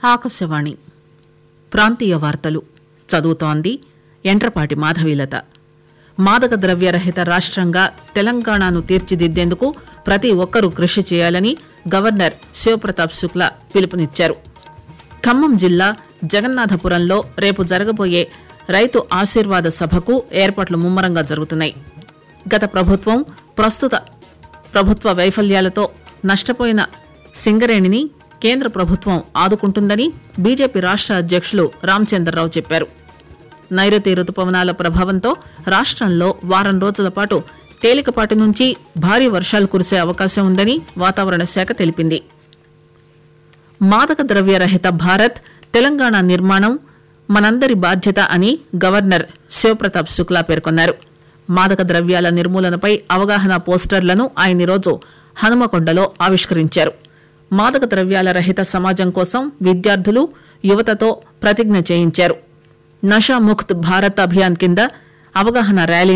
ఆకాశవాణి ప్రాంతీయ వార్తలు చదువుతోంది ఎంట్రపాటి మాధవీలత మాదక ద్రవ్యరహిత రాష్ట్రంగా తెలంగాణను తీర్చిదిద్దేందుకు ప్రతి ఒక్కరూ కృషి చేయాలని గవర్నర్ శివప్రతాప్ శుక్లా పిలుపునిచ్చారు ఖమ్మం జిల్లా జగన్నాథపురంలో రేపు జరగబోయే రైతు ఆశీర్వాద సభకు ఏర్పాట్లు ముమ్మరంగా జరుగుతున్నాయి గత ప్రభుత్వం ప్రస్తుత ప్రభుత్వ వైఫల్యాలతో నష్టపోయిన సింగరేణిని కేంద్ర ప్రభుత్వం ఆదుకుంటుందని బీజేపీ రాష్ట్ర అధ్యక్షులు రామచంద్రరావు చెప్పారు నైరుతి రుతుపవనాల ప్రభావంతో రాష్ట్రంలో వారం రోజుల పాటు తేలికపాటి నుంచి భారీ వర్షాలు కురిసే అవకాశం ఉందని వాతావరణ శాఖ తెలిపింది మాదక ద్రవ్యరహిత భారత్ తెలంగాణ నిర్మాణం మనందరి బాధ్యత అని గవర్నర్ శివప్రతాప్ శుక్లా పేర్కొన్నారు మాదక ద్రవ్యాల నిర్మూలనపై అవగాహన పోస్టర్లను ఆయన ఈరోజు హనుమకొండలో ఆవిష్కరించారు మాదక ద్రవ్యాల రహిత సమాజం కోసం విద్యార్థులు యువతతో ప్రతిజ్ఞ చేయించారు నషా ముక్త్ భారత్ అభియాన్ కింద అవగాహన ర్యాలీ